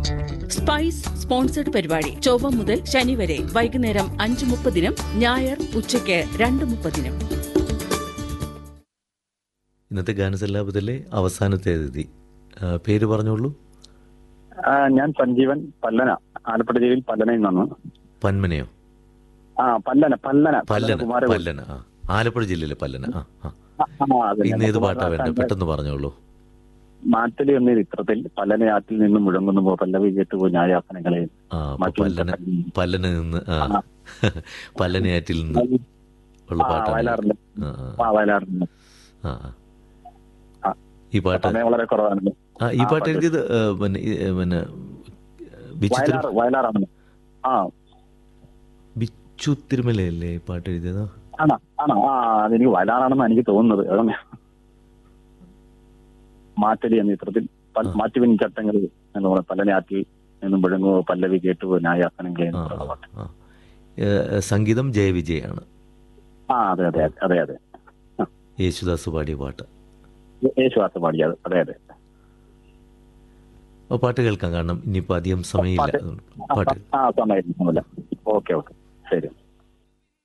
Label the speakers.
Speaker 1: Spice sponsored പരിപാടി ചൊവ്വ മുതൽ ശനി വരെ വൈകുന്നേരം അഞ്ച് മുപ്പതിനും ഞായർ ഉച്ചയ്ക്ക് രണ്ട് മുപ്പതിനും
Speaker 2: ഇന്നത്തെ ഗാനസല്ലാപത്തിലെ അവസാനത്തെ അതിഥി ആ, പേര് പറഞ്ഞോളൂ
Speaker 3: ആ, ഞാൻ സഞ്ജീവൻ പല്ലന ആലപ്പുഴ ജില്ലയിൽ പല്ലനയിൽ നിന്ന്
Speaker 2: പന്മനയോ
Speaker 3: ആ പല്ലന പല്ലന
Speaker 2: പല്ലന
Speaker 3: കുമാരകോടി.
Speaker 2: പല്ലന ആ ആലപ്പുഴ ജില്ലയിലെ പല്ലന ആ ആ
Speaker 3: ആ, അത് തന്നെ.
Speaker 2: ഇന്ന് ഏത് പാട്ടാ വേണ്ടത്
Speaker 3: കുമാരനാശാന്റെ
Speaker 2: പെട്ടെന്ന് പറഞ്ഞോളൂ
Speaker 3: മാറ്റലി എന്ന ചിത്രത്തിൽ പല്ലനയാറ്റിൽ നിന്നും മുഴങ്ങുന്നു പോ പല്ലവി കേട്ടുപോ ന്യായാസനങ്ങളെ
Speaker 2: ആ അപ്പൊ
Speaker 3: മറ്റൊരു
Speaker 2: പല്ലന
Speaker 3: പാട്ടാണ്.
Speaker 2: പല്ലന നിന്ന് ആ
Speaker 3: ആ.
Speaker 2: പല്ലനയാറ്റിൽ നിന്ന് ഉള്ള
Speaker 3: ആ,
Speaker 2: പാട്ടാണ്
Speaker 3: വയലാറിന്റെ
Speaker 2: ആ, ആ,
Speaker 3: ആ വയലാറിന്റെ
Speaker 2: ആ, ആ.
Speaker 3: ആ.
Speaker 2: ഈ പാട്ട്
Speaker 3: സമയം വളരെ കുറവാണ്
Speaker 2: ആ ഈ
Speaker 3: ആ,
Speaker 2: പാട്ട്
Speaker 3: പാട്ട്.
Speaker 2: എഴുതിയത് ഏ, പിന്നെ ഈ, ഏ, പിന്നെ ബിച്ചു
Speaker 3: വയലാർ
Speaker 2: തിരു-
Speaker 3: വയലാറാണ് ആ
Speaker 2: ബിച്ചു തിരുമലയല്ലേ ഈ പാട്ട് എഴുതിയത്
Speaker 3: ആണോ ആണോ ആ അതെനിക്ക് വയലാറാണെന്ന് എനിക്ക് തോന്നുന്നത് അതാണ് മാറ്റലി എന്ന ചിത്രത്തിൽ പൽ-
Speaker 2: ആ.
Speaker 3: മാറ്റുവിൻ ചട്ടങ്ങൾ എന്ന് പറയുന്നത് പല്ലനയാറ്റിൽ നിന്നും മുഴങ്ങുമോ പല്ലവി കേട്ടുപോ ന്യായാസനങ്ങളെ എന്ന്
Speaker 2: ആ,
Speaker 3: പറയുന്ന
Speaker 2: ആ,
Speaker 3: പാട്ട്
Speaker 2: ആ. ഏ, സംഗീതം ജയവിജയാണ്
Speaker 3: ആ അതെ അതെ അതെ അതെ
Speaker 2: യേശുദാസ് പാടിയ പാട്ട്
Speaker 3: യേശുദാസ് പാടിയത് അതെ അതെ
Speaker 2: അപ്പോൾ പാട്ട് കേൾക്കാം കാരണം ഇനിയിപ്പോൾ അധികം സമയമില്ല
Speaker 3: പാട്ട്.
Speaker 2: അതുകൊണ്ട് പാട്ട്
Speaker 3: ആ സമയം ഓക്കെ ഓക്കെ ശരി